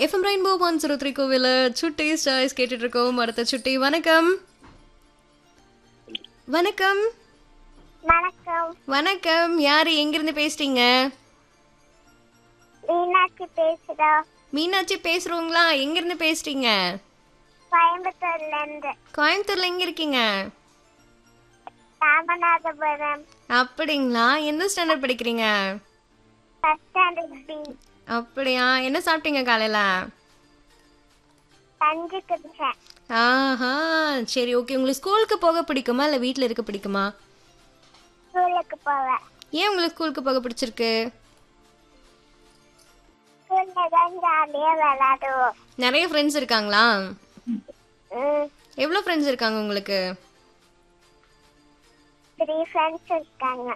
FM rainbow one zero three கோவில சுட்டி ஸ்டாய்ஸ் கேட்டுட்டு இருக்கோம் அடுத்த சுட்டி வணக்கம் வணக்கம் வணக்கம் வணக்கம் யாரு எங்கிருந்து பேசுறீங்க மீனாட்சி பேசுறோம் மீனாட்சி பேசுறவங்களா எங்கிருந்து பேசுறீங்க கோயம்புத்தூர்ல இருந்து கோயம்புத்தூர்ல எங்க இருக்கீங்க ராமநாதபுரம் அப்படிங்களா எந்த ஸ்டாண்டர்ட் படிக்கிறீங்க ஃபர்ஸ்ட் ஸ்டாண்டர்ட் பி அப்படியா என்ன சாப்பிட்டீங்க காலையில கஞ்சி குடிச்சேன் ஆஹா சரி ஓகே உங்களுக்கு ஸ்கூலுக்கு போக பிடிக்குமா இல்லை வீட்டில் இருக்க பிடிக்குமா ஸ்கூலுக்கு போவேன் ஏன் உங்களுக்கு ஸ்கூலுக்கு போக பிடிச்சிருக்கு ஸ்கூல்ல தான் ஜாலியா விளையாடுவோம் நிறைய ஃப்ரெண்ட்ஸ் இருக்காங்களா ம் எவ்வளோ ஃப்ரெண்ட்ஸ் இருக்காங்க உங்களுக்கு த்ரீ ஃப்ரெண்ட்ஸ் இருக்காங்க